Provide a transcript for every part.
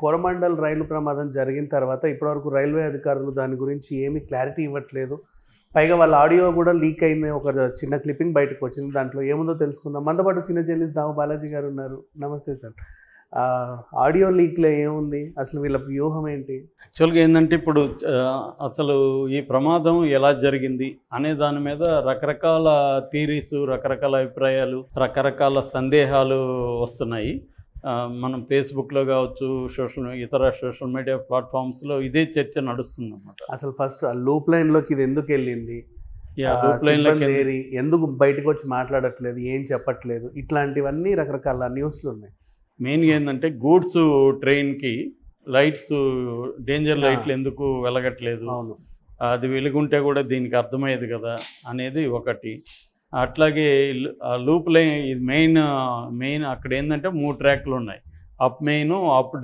కోరమండల్ రైలు ప్రమాదం జరిగిన తర్వాత ఇప్పటివరకు రైల్వే అధికారులు దాని గురించి ఏమీ క్లారిటీ ఇవ్వట్లేదు పైగా వాళ్ళ ఆడియో కూడా లీక్ అయింది ఒక చిన్న క్లిప్పింగ్ బయటకు వచ్చింది దాంట్లో ఏముందో తెలుసుకుందాం మనతో పాటు చిన్న జర్నలిస్ట్ దావు బాలాజీ గారు ఉన్నారు నమస్తే సార్ ఆ, ఆడియో లీక్లో ఏముంది అసలు వీళ్ళ వ్యూహం ఏంటి యాక్చువల్గా ఏంటంటే ఇప్పుడు ఆ, అసలు ఈ ప్రమాదం ఎలా జరిగింది అనే దాని మీద రకరకాల థీరీస్ రకరకాల అభిప్రాయాలు రకరకాల సందేహాలు వస్తున్నాయి ఆ, మనం ఫేస్బుక్లో కావచ్చు సోషల్ ఇతర సోషల్ మీడియా ప్లాట్ఫామ్స్లో ఇదే చర్చ నడుస్తుంది అన్నమాట అసలు ఫస్ట్ ఆ లూప్ లైన్లోకి ఇది ఎందుకు వెళ్ళింది ఆ, లైన్లో సిబ్బంది ఏరి, ఎందుకు బయటకు వచ్చి మాట్లాడట్లేదు ఏం చెప్పట్లేదు ఇట్లాంటివన్నీ రకరకాల న్యూస్లు ఉన్నాయి మెయిన్గా ఏంటంటే గూడ్స్ ట్రైన్కి లైట్స్ డేంజర్ ఆ. లైట్లు ఎందుకు వెలగట్లేదు అవును అది వెలుగుంటే కూడా దీనికి అర్థమయ్యేది కదా అనేది ఒకటి అట్లాగే లు- ఆ లూప్ లైన్ ఇది మెయిన్ మెయిన్ అక్కడ ఏంటంటే మూడు ట్రాక్లు ఉన్నాయి up main up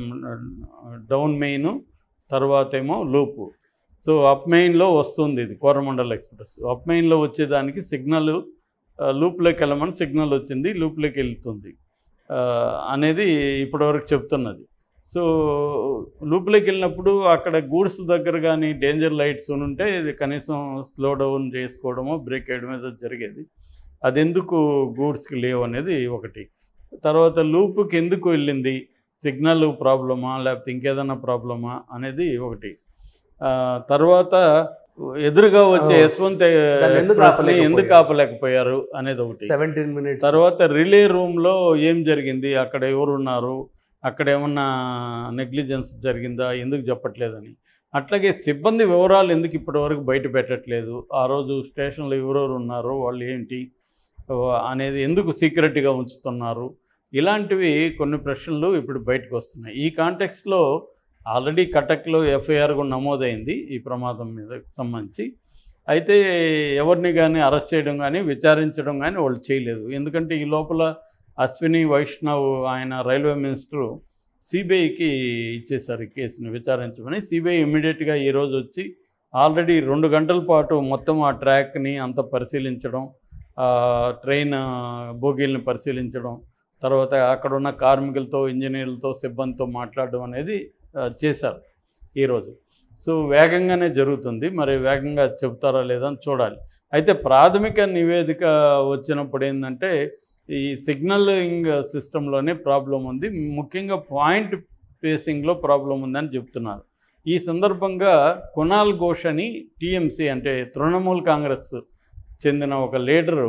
down main తర్వాత ఏమో లూప్ సో అప్ మెయిన్లో వస్తుంది ఇది కోరమండల్ ఎక్స్ప్రెస్ అప్ మెయిన్లో వచ్చేదానికి సిగ్నల్ లూప్లోకి వెళ్ళమని సిగ్నల్ వచ్చింది లూప్లోకి వెళ్తుంది ఆ, అనేది ఇప్పటివరకు చెప్తున్నది సో లూప్లోకి వెళ్ళినప్పుడు అక్కడ గూడ్స్ దగ్గర కానీ డేంజర్ లైట్స్ ఉంటే ఇది కనీసం స్లో డౌన్ చేసుకోవడమో బ్రేక్ వేయడం ఏదో జరిగేది అది ఎందుకు గూడ్స్కి లేవు అనేది ఒకటి తర్వాత లూప్కి ఎందుకు వెళ్ళింది సిగ్నల్ ప్రాబ్లమా లేకపోతే ఇంకేదైనా ప్రాబ్లమా అనేది ఒకటి ఆ, తర్వాత ఎదురుగా వచ్చే Oh. యశ్వంత్ దాన్ని ఎందుకు ఎక్స్ప్రెస్ని ఆపలేకపోయారు? ఎందుకు ఆపలేకపోయారు అనేది ఒకటి సెవెంటీన్ మినిట్స్ తర్వాత రిలే రూమ్లో ఏం జరిగింది అక్కడ ఎవరున్నారు అక్కడ ఏమన్నా నెగ్లిజెన్స్ జరిగిందా ఎందుకు చెప్పట్లేదని అట్లాగే సిబ్బంది వివరాలు ఎందుకు ఇప్పటివరకు బయట పెట్టట్లేదు ఆ రోజు స్టేషన్లో ఎవరెవరు ఉన్నారో వాళ్ళు ఏంటి ఆ, అనేది ఎందుకు సీక్రెట్గా ఉంచుతున్నారు ఇలాంటివి కొన్ని ప్రశ్నలు ఇప్పుడు బయటకు వస్తున్నాయి ఈ కాంటెక్స్ట్లో ఆల్రెడీ కటక్లో ఎఫ్ఐఆర్ కూడా నమోదైంది ఈ ప్రమాదం మీద సంబంధించి అయితే ఎవరిని కానీ అరెస్ట్ చేయడం కానీ విచారించడం కానీ వాళ్ళు చేయలేదు ఎందుకంటే ఈ లోపల అశ్విని వైష్ణవ్ ఆయన రైల్వే మినిస్టరు సిబిఐకి ఇచ్చేశారు ఈ కేసుని విచారించమని సిబిఐ ఇమ్మీడియట్గా ఈరోజు వచ్చి ఆల్రెడీ రెండు గంటల పాటు మొత్తం ఆ ట్రాక్ని అంత పరిశీలించడం ఆ, ట్రైన్ ఆ, బోగీల్ని పరిశీలించడం తర్వాత అక్కడ ఉన్న కార్మికులతో ఇంజనీర్లతో సిబ్బందితో మాట్లాడడం అనేది ఆ, చేశారు ఈరోజు సో వేగంగానే జరుగుతుంది మరి వేగంగా చెప్తారా లేదా అని చూడాలి అయితే ప్రాథమిక నివేదిక వచ్చినప్పుడు ఏంటంటే ఈ సిగ్నలింగ్ సిస్టంలోనే ప్రాబ్లం ఉంది ముఖ్యంగా పాయింట్ ఫేసింగ్లో ప్రాబ్లం ఉందని చెప్తున్నారు ఈ సందర్భంగా కునాల్ ఘోష్ అని టీఎంసీ అంటే తృణమూల్ కాంగ్రెస్ చెందిన ఒక లీడరు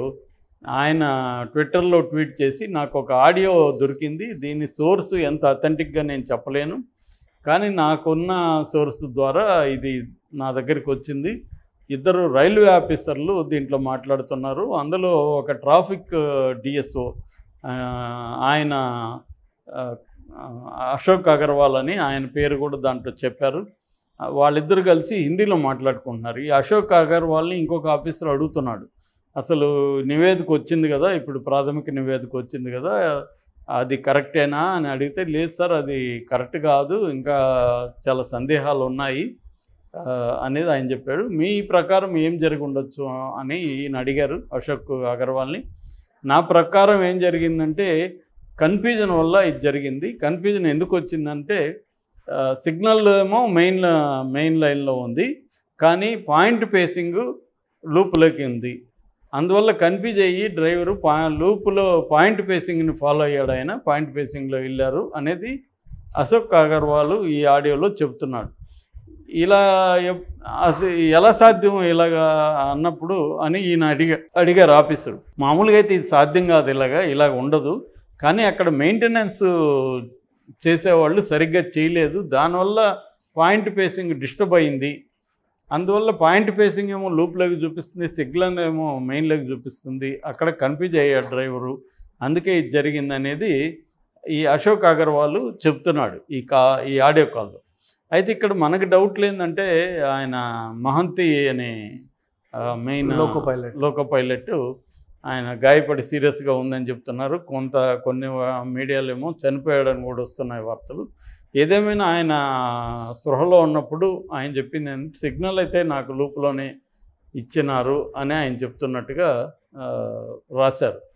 ఆయన ట్విట్టర్లో ట్వీట్ చేసి నాకు ఒక ఆడియో దొరికింది దీని సోర్స్ ఎంత అథెంటిక్గా నేను చెప్పలేను కానీ నాకున్న సోర్స్ ద్వారా ఇది నా దగ్గరికి వచ్చింది ఇద్దరు రైల్వే ఆఫీసర్లు దీంట్లో మాట్లాడుతున్నారు అందులో ఒక ట్రాఫిక్ డిఎస్ఓ ఆయన ఆ, అశోక్ అగర్వాల్ అని ఆయన పేరు కూడా దాంట్లో చెప్పారు ఆ, వాళ్ళిద్దరు కలిసి హిందీలో మాట్లాడుకుంటున్నారు ఈ అశోక్ అగర్వాల్ని ఇంకొక ఆఫీసర్ అడుగుతున్నాడు అసలు నివేదిక వచ్చింది కదా ఇప్పుడు ప్రాథమిక నివేదిక వచ్చింది కదా అది కరెక్టేనా అని అడిగితే లేదు సార్ అది కరెక్ట్ కాదు ఇంకా చాలా సందేహాలు ఉన్నాయి ఆ, అనేది ఆయన చెప్పాడు మీ ప్రకారం ఏం జరిగి ఉండొచ్చు అని ఈయన అడిగారు అశోక్ అగర్వాల్ని నా ప్రకారం ఏం జరిగిందంటే కన్ఫ్యూజన్ వల్ల ఇది జరిగింది కన్ఫ్యూజన్ ఎందుకు వచ్చిందంటే ఆ, సిగ్నల్ ఏమో మెయిన్ మెయిన్ లైన్లో ఉంది కానీ పాయింట్ పేసింగ్ లూప్లోకి ఉంది అందువల్ల కన్ఫ్యూజ్ అయ్యి డ్రైవరు పా లూపులో పాయింట్ పేసింగ్ని ఫాలో అయ్యాడు ఆయన పాయింట్ పేసింగ్లో వెళ్ళారు అనేది అశోక్ అగర్వాల్ ఈ ఆడియోలో చెప్తున్నాడు ఇలా ఎప్- అది ఎలా సాధ్యం ఇలాగా అన్నప్పుడు అని ఈయన అడిగా అడిగారు ఆఫీసరు మామూలుగా అయితే ఇది సాధ్యం కాదు ఇలాగా ఇలా ఉండదు కానీ అక్కడ మెయింటెనెన్స్ చేసేవాళ్ళు సరిగ్గా చేయలేదు దానివల్ల పాయింట్ పేసింగ్ డిస్టర్బ్ అయింది అందువల్ల పాయింట్ పేసింగ్ ఏమో లూప్లోకి చూపిస్తుంది సిగ్నల్ ఏమో మెయిన్లోకి చూపిస్తుంది అక్కడ కన్ఫ్యూజ్ అయ్యాడు డ్రైవరు అందుకే ఇది జరిగింది అనేది ఈ అశోక్ అగర్వాల్ చెప్తున్నాడు ఈ కా ఈ ఆడియో కాల్లో అయితే ఇక్కడ మనకు డౌట్లు ఏంటంటే ఆయన మహంతి అనే main loco pilot loco pilot ఆయన గాయపడి సీరియస్గా ఉందని చెప్తున్నారు కొంత కొన్ని మీడియాలో ఏమో చనిపోయాడని కూడా వస్తున్నాయి వార్తలు ఏదేమైనా ఆయన స్పృహలో ఉన్నప్పుడు ఆయన చెప్పింది ఏంటంటే సిగ్నల్ అయితే నాకు లూప్లోనే ఇచ్చినారు అని ఆయన చెప్తున్నట్టుగా ఆ, రాశారు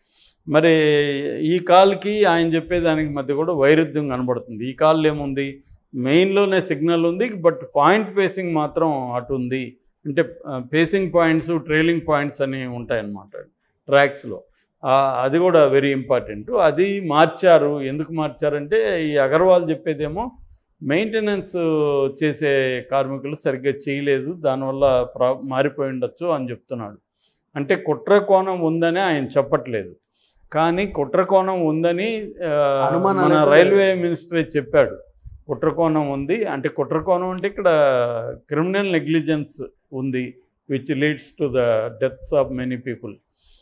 మరి ఈ కాల్కి ఆయన చెప్పేదానికి మధ్య కూడా వైరుధ్యం కనబడుతుంది ఈ కాల్ ఏముంది మెయిన్లోనే సిగ్నల్ ఉంది బట్ పాయింట్ పేసింగ్ మాత్రం అటు ఉంది అంటే పేసింగ్ పాయింట్స్ ట్రైలింగ్ పాయింట్స్ అని ఉంటాయన్నమాట ట్రాక్స్లో అది కూడా వెరీ ఇంపార్టెంట్ అది మార్చారు ఎందుకు మార్చారంటే ఈ అగర్వాల్ చెప్పేదేమో మెయింటెనెన్స్ చేసే కార్మికులు సరిగ్గా చేయలేదు దానివల్ల ప్రా మారిపోయి ఉండొచ్చు అని చెప్తున్నాడు అంటే కుట్ర కోణం ఉందని ఆయన చెప్పట్లేదు కానీ కుట్ర కోణం ఉందని ఆ, అనుమానాలు మన అయితే- రైల్వే మినిస్టరే చెప్పాడు కుట్ర కోణం ఉంది అంటే కుట్ర కోణం అంటే ఇక్కడ క్రిమినల్ నెగ్లిజెన్స్ ఉంది which leads to the deaths of many people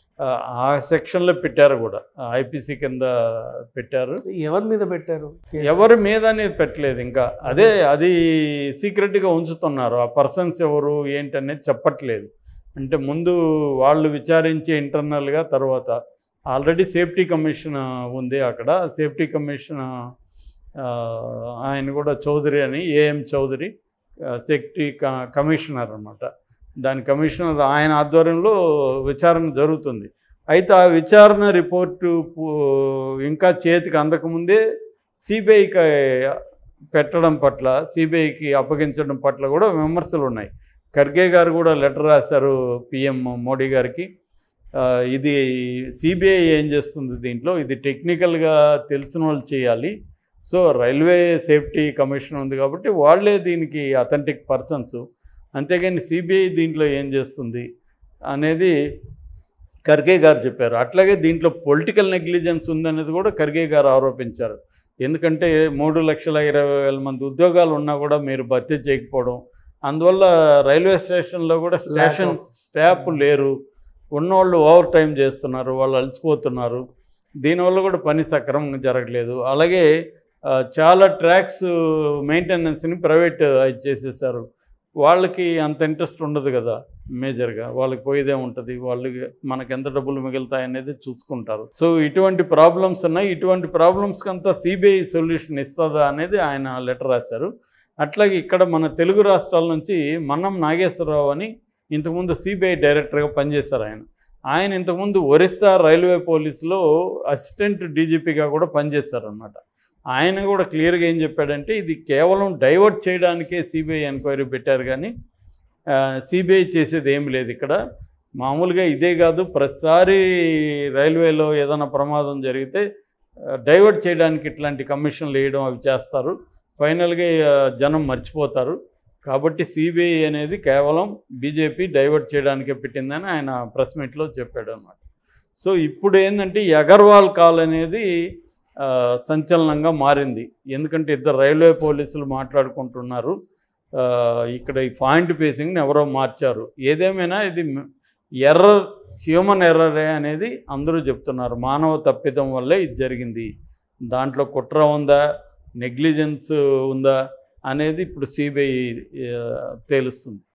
ఆ సెక్షన్లో పెట్టారు కూడా ఐపీసీ కింద పెట్టారు ఎవరి మీద పెట్టారు కేసు? ఎవరి మీద అనేది పెట్టలేదు ఇంకా అదే అది సీక్రెట్గా ఉంచుతున్నారు ఆ పర్సన్స్ ఎవరు ఏంటనేది చెప్పట్లేదు అంటే ముందు వాళ్ళు విచారించి ఇంటర్నల్గా తర్వాత ఆల్రెడీ సేఫ్టీ కమిషన్ ఉంది అక్కడ సేఫ్టీ కమిషన్ ఆ, ఆయన కూడా చౌదరి అని ఏఎం చౌదరి సేఫ్టీ కమిషనర్ అనమాట దాని కమిషనర్ ఆయన ఆధ్వర్యంలో విచారణ జరుగుతుంది అయితే ఆ విచారణ రిపోర్టు పు- ఇంకా చేతికి అందకముందే సిబిఐకి పెట్టడం పట్ల సిబిఐకి అప్పగించడం పట్ల కూడా విమర్శలు ఉన్నాయి ఖర్గే గారు కూడా లెటర్ రాశారు పిఎం మోడీ గారికి ఆ, ఇది సిబిఐ ఏం చేస్తుంది దీంట్లో ఇది టెక్నికల్గా తెలిసిన వాళ్ళు చేయాలి సో రైల్వే సేఫ్టీ కమిషన్ ఉంది కాబట్టి వాళ్ళే దీనికి అథెంటిక్ పర్సన్స్ అంతేగాని సిబిఐ దీంట్లో ఏం చేస్తుంది అనేది ఖర్గే గారు చెప్పారు అట్లాగే దీంట్లో పొలిటికల్ నెగ్లిజెన్స్ ఉందనేది కూడా ఖర్గే గారు ఆరోపించారు ఎందుకంటే మూడు లక్షల ఇరవై వేల మంది ఉద్యోగాలు ఉన్నా కూడా మీరు భర్తీ చేయకపోవడం అందువల్ల రైల్వే స్టేషన్లో కూడా స్టేషన్ of- స్టాఫ్ లేరు ఉన్నవాళ్ళు ఓవర్ టైం చేస్తున్నారు వాళ్ళు అలసిపోతున్నారు దీనివల్ల కూడా పని సక్రమంగా జరగలేదు అలాగే ఆ, చాలా ట్రాక్స్ మెయింటెనెన్స్ని ప్రైవేట్ చేసేసారు వాళ్ళకి అంత ఇంట్రెస్ట్ ఉండదు కదా మేజర్గా వాళ్ళకి పోయేదే ఉంటుంది వాళ్ళు మనకి ఎంత డబ్బులు మిగులుతాయి అనేది చూసుకుంటారు సో ఇటువంటి ప్రాబ్లమ్స్ ఉన్నాయి ఇటువంటి ప్రాబ్లమ్స్కి అంతా సిబిఐ సొల్యూషన్ ఇస్తుందా అనేది ఆయన లెటర్ రాశారు అట్లాగే ఇక్కడ మన తెలుగు రాష్ట్రాల నుంచి మన్నం నాగేశ్వరరావు అని ఇంతకుముందు సిబిఐ డైరెక్టర్గా పనిచేశారు ఆయన ఆయన ఇంతకుముందు ఒరిస్సా రైల్వే పోలీసులో అసిస్టెంట్ డీజీపీగా కూడా పనిచేశారు అనమాట ఆయన కూడా క్లియర్గా ఏం చెప్పాడంటే ఇది కేవలం డైవర్ట్ చేయడానికే సిబిఐ ఎంక్వైరీ పెట్టారు కానీ సిబిఐ చేసేది ఏం లేదు ఇక్కడ మామూలుగా ఇదే కాదు ప్రతిసారి రైల్వేలో ఏదైనా ప్రమాదం జరిగితే డైవర్ట్ చేయడానికి ఇట్లాంటి కమిషన్లు వేయడం అవి చేస్తారు ఫైనల్గా ఆ, జనం మర్చిపోతారు కాబట్టి సిబిఐ అనేది కేవలం బీజేపీ డైవర్ట్ చేయడానికే పెట్టిందని ఆయన ప్రెస్ మీట్లో చెప్పాడు అనమాట సో ఇప్పుడు ఏంటంటే ఈ అగర్వాల్ కాల్ అనేది ఆ, సంచలనంగా మారింది ఎందుకంటే ఇద్దరు రైల్వే పోలీసులు మాట్లాడుకుంటున్నారు ఆ, ఇక్కడ ఈ పాయింట్ పేసింగ్ని ఎవరో మార్చారు ఏదేమైనా ఇది ఎర్రర్ హ్యూమన్ ఎర్రరే అనేది అందరూ చెప్తున్నారు మానవ తప్పిదం వల్లే ఇది జరిగింది దాంట్లో కుట్ర ఉందా నెగ్లిజెన్స్ ఉందా అనేది ఇప్పుడు సిబిఐ తేలుస్తుంది